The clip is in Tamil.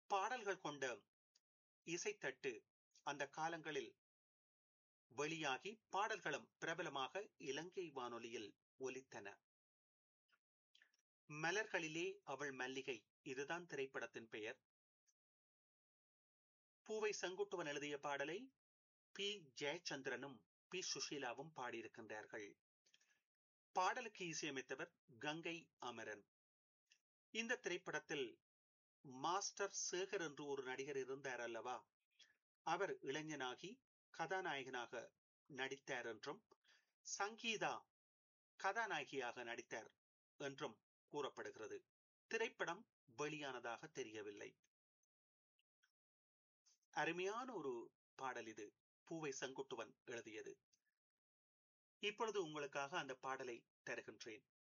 பாடல்கள் கொண்ட இசைத்தட்டு அந்த காலங்களில் வெளியாகி பாடல்களும் பிரபலமாக இலங்கை வானொலியில் ஒலித்தன மலர்களிலே அவள் மல்லிகை இதுதான் திரைப்படத்தின் பெயர் பூவை செங்குட்டுவன் எழுதிய பாடலை பி ஜெயச்சந்திரனும் பி சுஷீலாவும் பாடியிருக்கின்றார்கள் பாடலுக்கு இசையமைத்தவர் கங்கை அமரன் இந்த திரைப்படத்தில் மாஸ்டர் சேகர் என்று ஒரு நடிகர் இருந்தார் அல்லவா அவர் இளைஞனாகி கதாநாயகனாக நடித்தார் என்றும் சங்கீதா கதாநாயகியாக நடித்தார் என்றும் கூறப்படுகிறது திரைப்படம் வெளியானதாக தெரியவில்லை அருமையான ஒரு பாடல் இது பூவை செங்குட்டுவன் எழுதியது இப்பொழுது உங்களுக்காக அந்த பாடலை தருகின்றேன்